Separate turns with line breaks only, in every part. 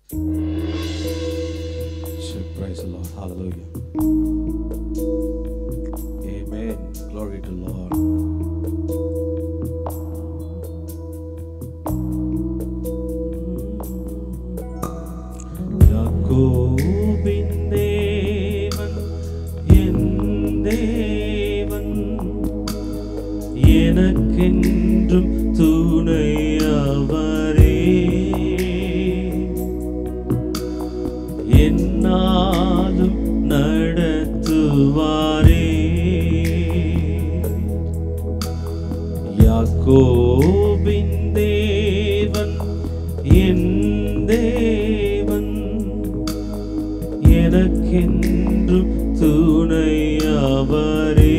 Praise the Lord. Hallelujah. Amen. Glory to Lord. யாக்கோபின் தேவன் என் தேவன் எனக்கென்றும் துணையவரே என்னாலும் நடத்துவாரே யாக்கோபின் தேவன் என் தேவன் எனக்கென்றும் துணையவரே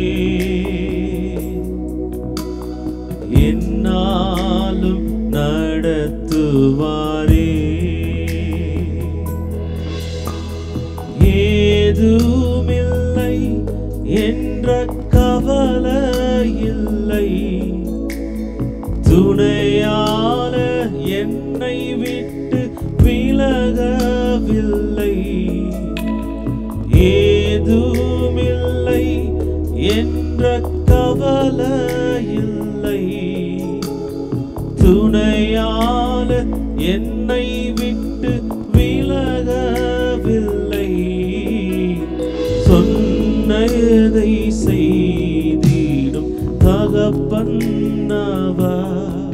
என்னாலும் நடத்துவாரே ஏதுமில்லை என்ற கவலை இல்லை துணையால என்னை விட்டு விலகவில்லை ஏதுமில்லை என்ற கவலை இல்லை துணையால என்னை விட்டு விலகவில்லை சொன்னதை செய்திடும் தகப்பன்னவர்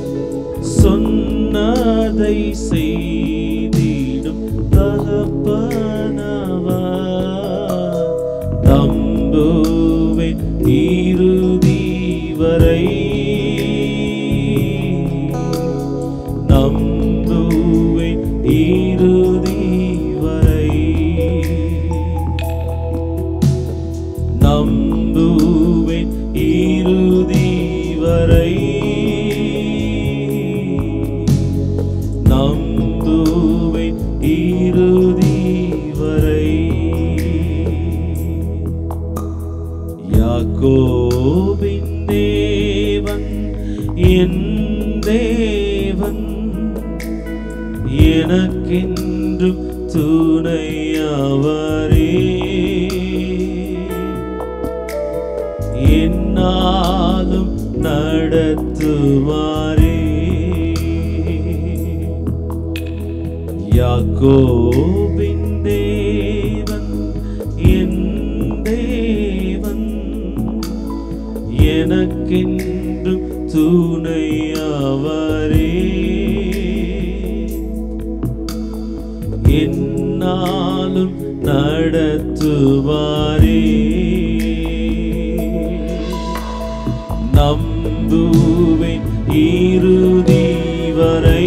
சொன்னதை செய்திடும் தகப்பனவர் நம்புவேன் இறுதி வரை நம்புவேன் இறுதி வரை நம்புவேன் இறுதி வரை நம்புவேன் இறுதி வரை யாக்கோபின் தேவன் என் தேவன் எனக்கென்றும் துணையவரே என்னாலும் நடத்துவாரே யாக்கோபின் தேவன் என் தேவன் எனக்கென்றும் துணையவரே என்னாலும் நடத்துவாரே நம்புவேன் இறுதி வரை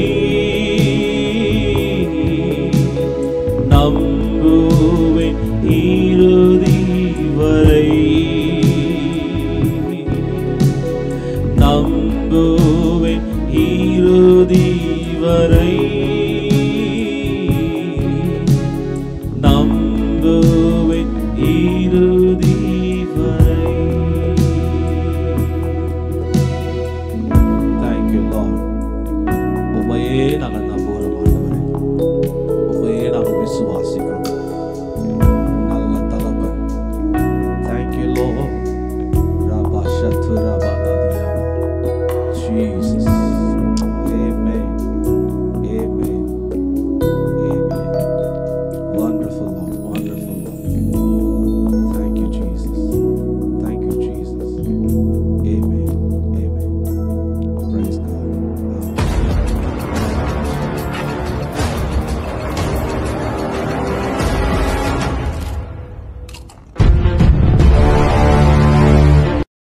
நம்புவேன் இறுதி வரை நம்புவேன் இறுதி வரை நம்புவேன் இறுதி வரை Thank you, Lord. உம்மையே நாங்கள்